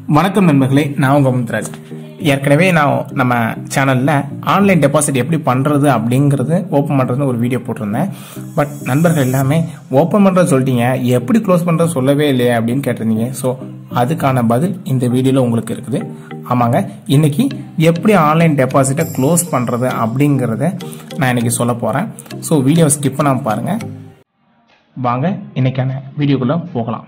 வணக்கம் நண்பர்களே நான் உங்க மும்தராஜ் ஏற்கனவே நான் நம்ம சேனல்ல ஆன்லைன் டெபாசிட் எப்படி பண்றது அப்படிங்கிறது ஓப்பன் பண்றதுன்னு ஒரு வீடியோ போட்டிருந்தேன் பட் நண்பர்கள் எல்லாமே ஓப்பன் பண்றது சொல்லிட்டீங்க எப்படி க்ளோஸ் பண்றது சொல்லவே இல்லையே அப்படின்னு கேட்டிருந்தீங்க ஸோ அதுக்கான பதில் இந்த வீடியோல உங்களுக்கு இருக்குது ஆமாங்க இன்னைக்கு எப்படி ஆன்லைன் டெபாசிட்டை க்ளோஸ் பண்றது அப்படிங்கிறத நான் இன்னைக்கு சொல்ல போறேன் ஸோ வீடியோ ஸ்கிப் பண்ணாம பாருங்க வாங்க இன்னைக்கான வீடியோக்குள்ள போகலாம்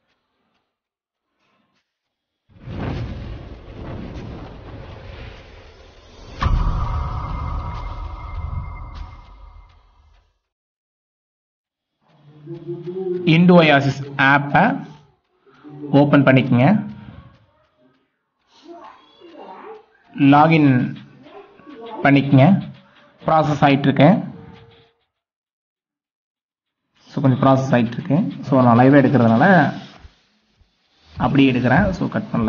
இண்டோயாசிஸ் ஆப்பை ஓப்பன் பண்ணிக்கங்க லாகின் பண்ணிக்கங்க ப்ராசஸ் ஆகிட்டு இருக்கு ஸோ கொஞ்சம் ப்ராசஸ் ஆகிட்டு இருக்கு ஸோ நான் லைவாக எடுக்கிறதுனால அப்படியே எடுக்கிறேன் ஸோ கட் பண்ணல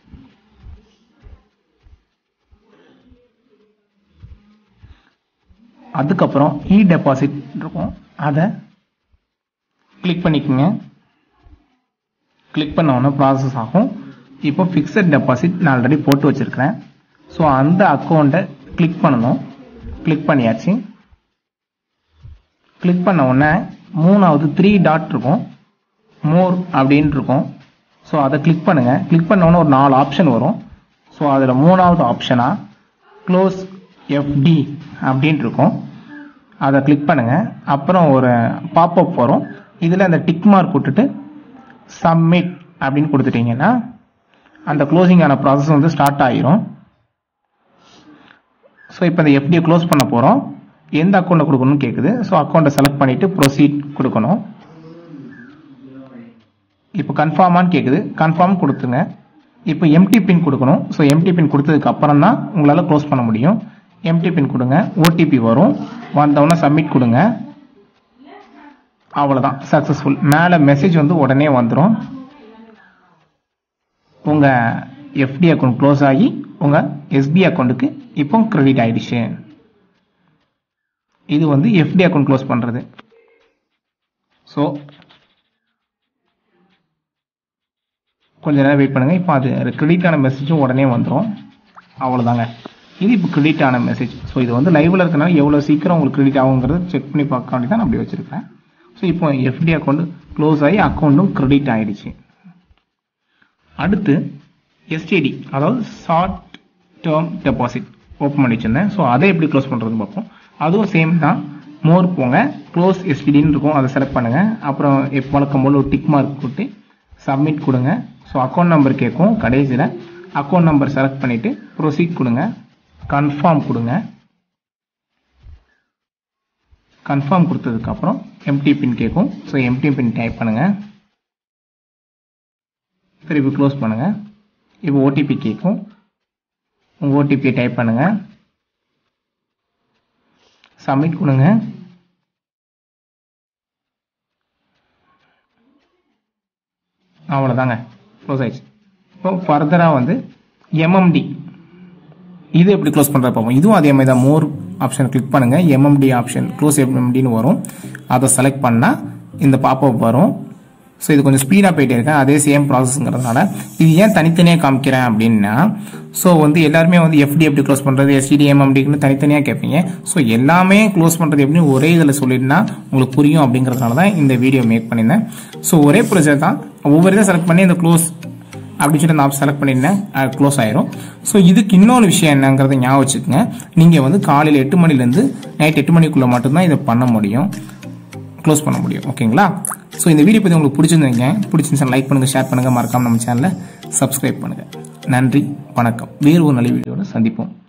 அதுக்கப்புறம் இ டெபாசிட் இருக்கும் அதை கிளிக் பண்ணிக்கோங்க கிளிக் பண்ண உடனே ப்ராசஸ் ஆகும் இப்போ ஃபிக்ஸட் டெபாசிட் நான் ஆல்ரெடி போட்டு வச்சிருக்கிறேன் ஸோ அந்த அக்கௌண்ட்டை கிளிக் பண்ணணும் கிளிக் பண்ணியாச்சு கிளிக் பண்ண உடனே மூணாவது த்ரீ டாட் இருக்கும் மோர் அப்படின்னு இருக்கும் ஸோ அதை கிளிக் பண்ணுங்க கிளிக் பண்ண உடனே ஒரு நாலு ஆப்ஷன் வரும் ஸோ அதில் மூணாவது ஆப்ஷனாக க்ளோஸ் எஃப்டி அப்படின்னு இருக்கும் அதை கிளிக் பண்ணுங்க அப்புறம் ஒரு பாப்அப் வரும் இதில் அந்த டிக் மார்க் விட்டுட்டு சப்மிட் அப்படின்னு கொடுத்துட்டீங்கன்னா அந்த க்ளோசிங்கான ப்ராசஸ் வந்து ஸ்டார்ட் ஆகிரும் ஸோ இப்போ இந்த எஃப்டியை க்ளோஸ் பண்ண போகிறோம் எந்த அக்கௌண்ட்டை கொடுக்கணும்னு கேட்குது ஸோ அக்கௌண்ட்டை செலக்ட் பண்ணிவிட்டு ப்ரொசீட் கொடுக்கணும் இப்போ கன்ஃபார்மான்னு கேட்குது கன்ஃபார்ம் கொடுத்துங்க இப்போ எம்டி பின் கொடுக்கணும் ஸோ எம்டி பின் கொடுத்ததுக்கு அப்புறம் தான் உங்களால் க்ளோஸ் பண்ண முடியும் எம்டி பின் கொடுங்க ஓடிபி வரும் வந்தவொடனே சப்மிட் கொடுங்க அவ்வளோதான் சக்ஸஸ்ஃபுல் மேலே மெசேஜ் வந்து உடனே வந்துடும் உங்கள் எஃப்டி அக்கௌண்ட் க்ளோஸ் ஆகி உங்கள் எஸ்பி அக்கௌண்ட்டுக்கு இப்போ கிரெடிட் ஆயிடுச்சு இது வந்து எஃப்டி அக்கௌண்ட் க்ளோஸ் பண்ணுறது ஸோ கொஞ்ச நேரம் வெயிட் பண்ணுங்கள் இப்போ அது கிரெடிட் ஆன மெசேஜும் உடனே வந்துடும் அவ்வளோதாங்க இது இப்போ கிரெடிட் ஆன மெசேஜ் ஸோ இது வந்து லைவில் இருக்கனால எவ்வளோ சீக்கிரம் உங்களுக்கு கிரெடிட் ஆகுங்கிறது செக் பண்ணி பார்க்க வேண்டி தான் நான் அப்படி வச்சுருக்கேன் ஸோ இப்போ எஃப்டி அக்கௌண்ட் க்ளோஸ் ஆகி அக்கௌண்ட்டும் கிரெடிட் ஆகிடுச்சு அடுத்து எஸ்டிடி அதாவது ஷார்ட் டேர்ம் டெபாசிட் ஓப்பன் பண்ணி வச்சிருந்தேன் ஸோ அதை எப்படி க்ளோஸ் பண்ணுறதுன்னு பார்ப்போம் அதுவும் சேம் தான் மோர் போங்க க்ளோஸ் எஸ்டிடின்னு இருக்கும் அதை செலக்ட் பண்ணுங்கள் அப்புறம் எப்போ வழக்கம் போல் ஒரு டிக் மார்க் கொடுத்து சப்மிட் கொடுங்க ஸோ அக்கௌண்ட் நம்பர் கேட்கும் கடைசியில் அக்கௌண்ட் நம்பர் செலக்ட் பண்ணிவிட்டு ப்ரொசீட் கொடுங்க கன்ஃபார்ம் கொடுங்க கன்ஃபார்ம் கொடுத்ததுக்கப்புறம் எம்டி பின் கேட்கும் ஸோ எம்டி பின் டைப் பண்ணுங்கள் திருப்பி க்ளோஸ் பண்ணுங்கள் இப்போ ஓடிபி கேட்கும் உங்கள் ஓடிபியை டைப் பண்ணுங்கள் சப்மிட் கொடுங்க அவ்வளோதாங்க க்ளோஸ் ஆயிடுச்சு இப்போ ஃபர்தராக வந்து எம்எம்டி இது எப்படி க்ளோஸ் பண்ணுறது பார்ப்போம் இதுவும் அதே மாதிரி தான் மோர் ஆப்ஷன் கிளிக் பண்ணுங்கள் எம்எம்டி ஆப்ஷன் க்ளோஸ் எம்எம்டின்னு வரும் அதை செலக்ட் பண்ணால் இந்த பாப்அப் வரும் ஸோ இது கொஞ்சம் ஸ்பீடாக போயிட்டே இருக்கேன் அதே சேம் ப்ராசஸ்ங்கிறதுனால இது ஏன் தனித்தனியாக காமிக்கிறேன் அப்படின்னா ஸோ வந்து எல்லாருமே வந்து எஃப்டி எப்படி க்ளோஸ் பண்ணுறது எஸ்டிடி எம்எம்டிக்குன்னு தனித்தனியாக கேட்பீங்க ஸோ எல்லாமே க்ளோஸ் பண்ணுறது எப்படின்னு ஒரே இதில் சொல்லிட்டுனா உங்களுக்கு புரியும் அப்படிங்கிறதுனால தான் இந்த வீடியோ மேக் பண்ணியிருந்தேன் ஸோ ஒரே ப்ரொஜெக்ட் தான் ஒவ்வொரு இதை செலக்ட் பண்ணி இந்த க்ளோஸ் அப்படின்னு சொல்லி நான் செலக்ட் பண்ணியிருந்தேன் க்ளோஸ் ஆயிரும் ஸோ இதுக்கு இன்னொரு விஷயம் என்னங்கிறத ஞாபகம் வச்சுக்கோங்க நீங்கள் வந்து காலையில் எட்டு மணிலேருந்து நைட் எட்டு மணிக்குள்ளே மட்டும்தான் இதை பண்ண முடியும் க்ளோஸ் பண்ண முடியும் ஓகேங்களா ஸோ இந்த வீடியோ பற்றி உங்களுக்கு பிடிச்சிருந்தீங்க பிடிச்சிருந்துச்சா லைக் பண்ணுங்கள் ஷேர் பண்ணுங்கள் மறக்காம நம்ம சேனலை சப்ஸ்கிரைப் பண்ணுங்கள் நன்றி வணக்கம் வேறு ஒரு நல்ல வீடியோட சந்திப்போம்